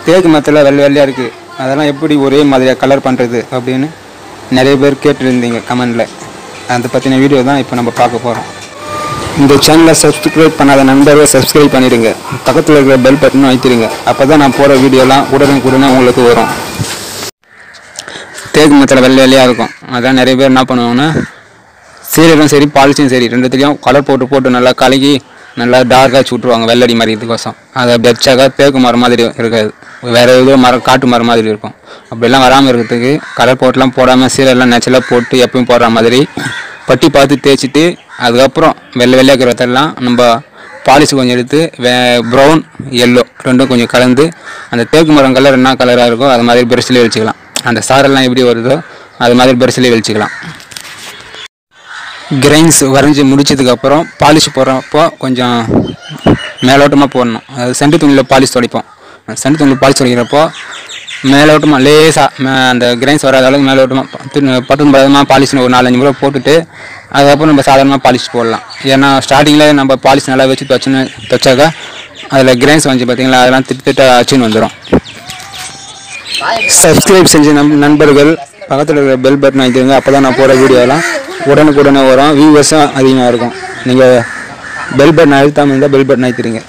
தேக்கு மரத்தில் வெள்ளை வெள்ளையாக இருக்குது அதெல்லாம் எப்படி ஒரே மாதிரியாக கலர் பண்ணுறது அப்படின்னு நிறைய பேர் கேட்டுருந்தீங்க கமெண்டில் அதை பற்றின வீடியோ தான் இப்போ நம்ம பார்க்க போகிறோம் இந்த சேனலை சப்ஸ்கிரைப் பண்ணாத நண்பர்கள் சப்ஸ்கிரைப் பண்ணிடுங்க பக்கத்தில் இருக்கிற பெல் பட்டனும் அழுத்திடுங்க அப்போ தான் நான் போகிற வீடியோலாம் உடனுக்குடனே உங்களுக்கு வரும் தேக்கு மரத்தில் வெள்ளை வெள்ளையாக இருக்கும் அதான் நிறைய பேர் என்ன பண்ணுவாங்கன்னா சீரியலும் சரி பாலிசியும் சரி ரெண்டுத்துலேயும் கலர் போட்டு போட்டு நல்லா கலக்கி நல்லா டார்க்காக சுட்டுருவாங்க வெள்ளடி மாதிரி இதுக்கோசம் அதை அப்படி அடிச்சாக்கா தேக்கு மரம் மாதிரி இருக்காது வேறு ஏதோ மரம் காட்டு மரம் மாதிரி இருக்கும் அப்படிலாம் வராமல் இருக்கிறதுக்கு கலர் போட்டுலாம் போடாமல் சீரியல்லாம் நேச்சுரலாக போட்டு எப்பயும் போடுற மாதிரி பட்டி பார்த்து தேய்ச்சிட்டு அதுக்கப்புறம் வெள்ளை வெள்ளையாக இருக்கிறதெல்லாம் நம்ம பாலிஷ் கொஞ்சம் எடுத்து வே ப்ரௌன் எல்லோ ரெண்டும் கொஞ்சம் கலந்து அந்த தேக்கு மரம் கலர் என்ன கலராக இருக்கோ அது மாதிரி பிரஷ்லேயே வச்சுக்கலாம் அந்த சாரெல்லாம் எப்படி வருதோ அது மாதிரி பிரஷ்லேயே வச்சுக்கலாம் கிரைன்ஸ் வரைஞ்சி முடிச்சதுக்கப்புறம் பாலிஷ் போடுறப்போ கொஞ்சம் மேலோட்டமாக போடணும் அது செண்டு துணியில் பாலிஷ் துடைப்போம் செண்டு துணியில் பாலிஷ் துடைக்கிறப்போ மேலோட்டமாக லேசாக அந்த கிரைன்ஸ் வராத அளவுக்கு மேலோட்டமாக பட்டன் பதமாக பாலிஷ் ஒரு நாலஞ்சு முறை போட்டுட்டு அதுக்கப்புறம் நம்ம சாதாரணமாக பாலிஷ் போடலாம் ஏன்னா ஸ்டார்டிங்கில் நம்ம பாலிஷ் நல்லா வச்சு துவச்சுன்னு துவச்சாக்கா அதில் கிரைன்ஸ் வந்து பார்த்தீங்களா அதெல்லாம் திட்டு திட்ட அச்சுன்னு வந்துடும் சப்ஸ்கிரைப் செஞ்ச நம் நண்பர்கள் பக்கத்தில் இருக்கிற பெல் பட்டன் அழுத்திடுங்க அப்போ தான் நான் போகிற வீடியோலாம் உடனுக்குடனே வரும் வியூவர்ஸும் அதிகமாக இருக்கும் நீங்கள் பெல் பட்டன் அழுத்தாமல் இருந்தால் பெல் பட்டன் அழுத்திடுங்க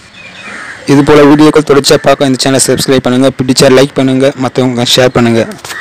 இது போல் வீடியோக்கள் தொடர்ச்சியாக பார்க்க இந்த சேனலை சப்ஸ்கிரைப் பண்ணுங்கள் பிடிச்சா லைக் பண்ணுங்கள் மற்றவங்க ஷேர் பண்ணுங்கள்